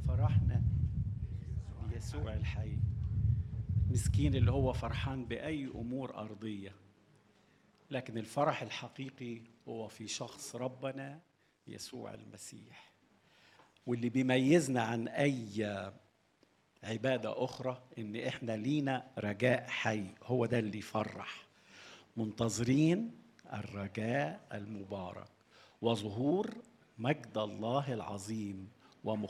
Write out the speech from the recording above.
فرحنا يسوع الحي مسكين اللي هو فرحان بأي أمور أرضية لكن الفرح الحقيقي هو في شخص ربنا يسوع المسيح واللي بيميزنا عن أي عبادة أخرى إن إحنا لينا رجاء حي هو ده اللي يفرح منتظرين الرجاء المبارك وظهور مجد الله العظيم ومخ